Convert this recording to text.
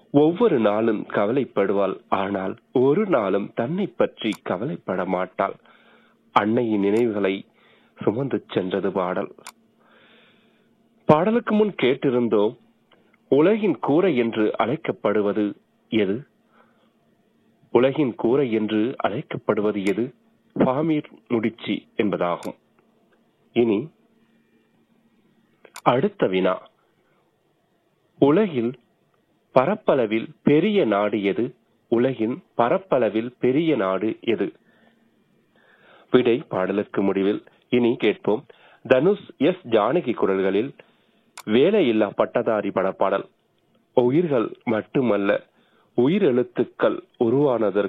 ஒவ்வொரு நாளும் கவலைப்படுவாள் ஆனால் ஒரு நாளும் தன்னை பற்றி கவலைப்பட மாட்டாள் அன்னையின் நினைவுகளை சுமந்து சென்றது பாடல் பாடலுக்கு முன் கேட்டிருந்தோம் உலகின் கூரை என்று அழைக்கப்படுவது எது உலகின் கூரை என்று அழைக்கப்படுவது எது பாமீர் முடிச்சி என்பதாகும் இனி அடுத்த வினா உலகில் பரப்பளவில் பெரிய நாடு எது உலகின் பரப்பளவில் பெரிய நாடு எது விடை பாடலுக்கு முடிவில் இனி கேட்போம் தனுஷ் எஸ் ஜானகி குரல்களில் வேலையில்லா பட்டதாரி படப்பாடல் உயிர்கள் மட்டுமல்ல உயிரெழுத்துக்கள் உருவானதற்கு